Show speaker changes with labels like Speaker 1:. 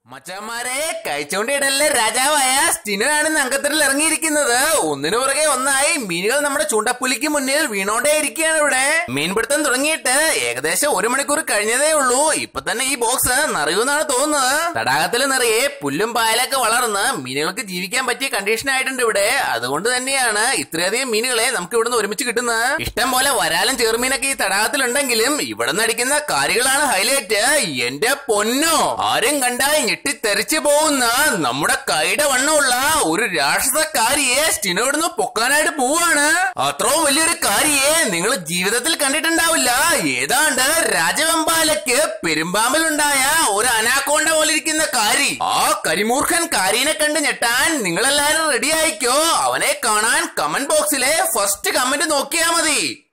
Speaker 1: മച്ചന്മാരെ കഴിച്ചോണ്ടിടലിലെ രാജാവായ സ്റ്റിനറാണ് നങ്കത്തിൽ ഇറങ്ങിയിരിക്കുന്നത് ഒന്നിനു പുറകെ ഒന്നായി മീനുകൾ നമ്മുടെ ചൂണ്ടപ്പുലിക്ക് മുന്നിൽ വീണോണ്ടേ ഇരിക്കുകയാണ് ഇവിടെ മീൻപിടുത്തം തുടങ്ങിയിട്ട് ഏകദേശം ഒരു മണിക്കൂർ കഴിഞ്ഞതേ ഉള്ളൂ ഇപ്പൊ തന്നെ ഈ ബോക്സ് നിറയുമെന്നാണ് തോന്നുന്നത് തടാകത്തിൽ നിറയെ പുല്ലും പായലൊക്കെ വളർന്ന് മീനുകൾക്ക് ജീവിക്കാൻ പറ്റിയ കണ്ടീഷൻ ആയിട്ടുണ്ട് ഇവിടെ അതുകൊണ്ട് തന്നെയാണ് ഇത്രയധികം മീനുകളെ നമുക്ക് ഇവിടുന്ന് ഒരുമിച്ച് കിട്ടുന്നത് ഇഷ്ടം പോലെ വരാലും ചെറുമീനൊക്കെ ഈ തടാകത്തിലുണ്ടെങ്കിലും ഇവിടെ നിന്ന് അടിക്കുന്ന കാരികളാണ് ഹൈലൈറ്റ് എന്റെ പൊന്നോ ആരും കണ്ടാൽ ഞെട്ടിത്തെറിച്ചു പോകുന്ന നമ്മുടെ കൈയുടെ വണ്ണമുള്ള ഒരു രാക്ഷസക്കാരിയെ സ്റ്റിനോടുന്ന് പൊക്കാനായിട്ട് പോവാണ് അത്രയും വലിയൊരു കാരിയെ നിങ്ങൾ ജീവിതത്തിൽ കണ്ടിട്ടുണ്ടാവില്ല ഏതാണ്ട് രാജവെമ്പാലയ്ക്ക് പെരുമ്പാമ്പിലുണ്ടായ ഒരു അനാക്കോണ്ട പോലെ ഇരിക്കുന്ന കാരി ആ കരിമൂർഖൻ കാരീനെ കണ്ട് ഞെട്ടാൻ നിങ്ങളെല്ലാരും റെഡി ആയിക്കോ അവനെ കാണാൻ കമന്റ് ബോക്സിലെ ഫസ്റ്റ് കമന്റ് നോക്കിയാ മതി